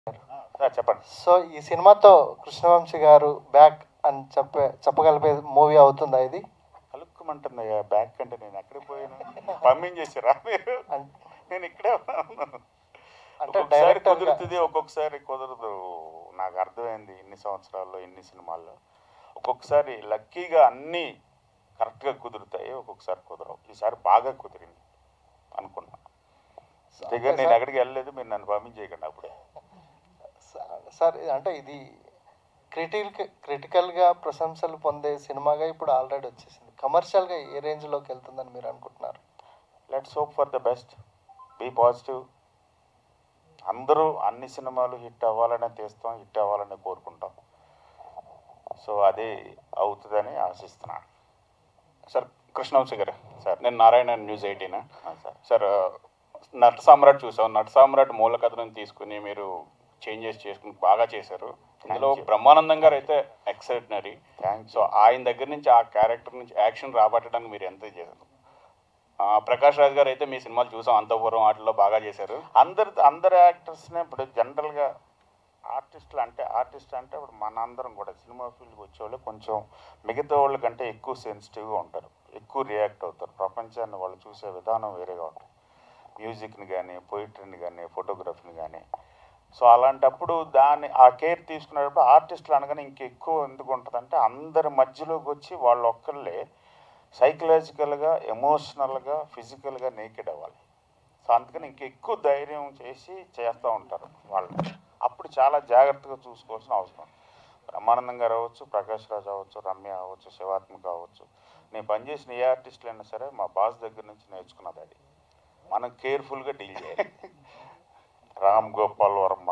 Sir చెప్పండి so ఈ సినిమాతో కృష్ణవంశీ గారు బ్యాక్ అని చెప్పే చెప్పగలిగే మూవీ అవుతుందా ఇది కలుక్కుమంటుంది బ్యాక్ అంటే నేను ఎక్కడికి పోయాను పంపించేసారా మీరు అన్- నేను ఇక్కడే ఉన్నాను అంటే ఒక్కొక్కసారి డైరెక్టర్ గా- కుదురుతుంది ఒక్కొక్కసారి కుదరదు నాకు అర్థమైంది ఇన్ని సంవత్సరాల్లో ఇన్ని సినిమాల్లో ఒక్కొక్కసారి లక్కీగా అన్నీ కరెక్ట్గా కుదురుతాయి ఒక్కొక్కసారి కుదరవు ఈసారి బాగా కుదిరింది అనుకున్నా అంతేగాని నేను ఎక్కడికి వెళ్ళలేదు మీరు నన్ను పంపించేయకండి అప్పుడే సార్ అంటే ఇది క్రిటికల్ క్రిటికల్గా ప్రశంసలు పొందే సినిమాగా ఇప్పుడు ఆల్రెడీ వచ్చేసింది కమర్షియల్గా ఏ రేంజ్లోకి వెళ్తుందని మీరు అనుకుంటున్నారు let's hope for the best be positive అందరూ అన్ని సినిమాలు హిట్ అవ్వాలనే తీస్తాం హిట్ అవ్వాలనే కోరుకుంటాం సో అది అవుతుందని ఆశిస్తున్నాను సార్ కృష్ణవంశీ గారు సార్ నేను నారాయణ న్యూస్ ఎయిటీన్ ఆ, సార్ సార్ నట సామ్రాట్ చూసాం నట సామ్రాట్ మూల కథను తీసుకుని మీరు చేంజెస్ చేసుకుని బాగా చేశారు ఇందులో Thank you. బ్రహ్మానందం గారు అయితే ఎక్సైటనరీ థ్యాంక్ సో ఆయన దగ్గర నుంచి ఆ క్యారెక్టర్ నుంచి యాక్షన్ రాబట్టడానికి మీరు ఎంత చేశారు ఆ, ప్రకాష్ రాజ్ గారు అయితే మీ సినిమాలు చూసాం అంతపురం వాటిలో బాగా చేశారు అందరి అందరు యాక్టర్స్నే ఇప్పుడు జనరల్గా ఆర్టిస్టులు అంటే ఆర్టిస్ట్ అంటే ఇప్పుడు మనందరం కూడా సినిమా ఫీల్డ్కి వచ్చేవాళ్ళు కొంచెం మిగతా వాళ్ళ కంటే ఎక్కువ సెన్సిటివ్గా ఉంటారు ఎక్కువ రియాక్ట్ అవుతారు ప్రపంచాన్ని వాళ్ళు చూసే విధానం వేరేగా ఉంటుంది మ్యూజిక్ని కానీ పోయిటరీని కానీ ఫోటోగ్రఫీని కానీ సో అలాంటప్పుడు దాన్ని ఆ కేర్ తీసుకునేటప్పుడు ఆర్టిస్టులు అనగానే ఇంకెక్కువ ఎందుకు ఉంటుందంటే అందరి మధ్యలోకి వచ్చి వాళ్ళు ఒక్కళ్ళే సైకలాజికల్గా ఎమోషనల్గా ఫిజికల్గా నేకెడ్ అవ్వాలి సో అందుకని ఇంకెక్కువ ధైర్యం చేసి చేస్తూ ఉంటారు వాళ్ళు అప్పుడు చాలా జాగ్రత్తగా చూసుకోవాల్సిన అవసరం బ్రహ్మానందం గారు అవ్వచ్చు ప్రకాష్ రాజ్ అవ్వచ్చు రమ్య అవ్వచ్చు శివాత్మక అవ్వచ్చు నేను పనిచేసిన ఏ ఆర్టిస్టులు అయినా సరే మా బాస్ దగ్గర నుంచి నేర్చుకున్నది అది మనం కేర్ఫుల్గా డీల్ చేయాలి రామ్ గోపాల్ వర్మ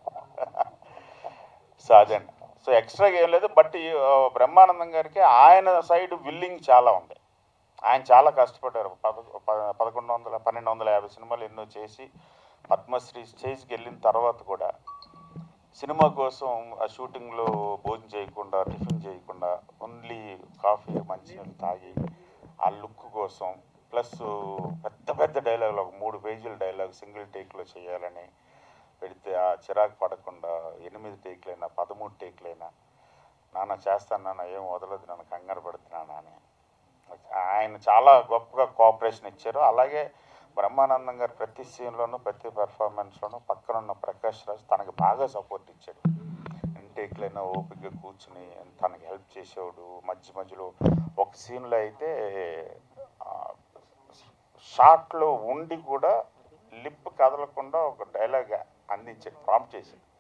సాజన్ సో ఎక్స్ట్రాగా ఏం లేదు బట్ ఈ, ఆ, బ్రహ్మానందం గారికి ఆయన సైడ్ విల్లింగ్ చాలా ఉంది ఆయన చాలా కష్టపడ్డారు పద ప- పదకొండు వందల పన్నెండు వందల యాభై సినిమాలు ఎన్నో చేసి పద్మశ్రీ స్టేజ్కి వెళ్ళిన తర్వాత కూడా సినిమా కోసం ఆ షూటింగ్లో భోజనం చేయకుండా టిఫిన్ చేయకుండా ఓన్లీ కాఫీ మంచినీళ్ళు తాగి ఆ లుక్ కోసం ప్లస్ పెద్ద పెద్ద డైలాగులు ఒక మూడు పేజీల డైలాగ్ సింగిల్ టేక్లో చేయాలని పెడితే ఆ చిరాకు పడకుండా ఎనిమిది టేక్లైనా పదమూడు టేక్లైనా నాన్న చేస్తాను నాన్న ఏం వదలదు నన్ను కంగారు పడుతున్నానా అని ఆయన చాలా గొప్పగా కోఆపరేషన్ ఇచ్చారు అలాగే బ్రహ్మానందం గారు ప్రతి సీన్లోనూ ప్రతి పెర్ఫార్మెన్స్లోనూ పక్కన ఉన్న ప్రకాష్ రాజ్ తనకి బాగా సపోర్ట్ ఇచ్చాడు ఇంటేక్లైనా ఓపికగా కూర్చుని తనకి హెల్ప్ చేసేవాడు మధ్య మధ్యలో ఒక సీన్లో అయితే షార్ట్లో ఉండి కూడా లిప్ కదలకుండా ఒక డైలాగ్ అందించాడు ప్రాంప్ట్ చేశాడు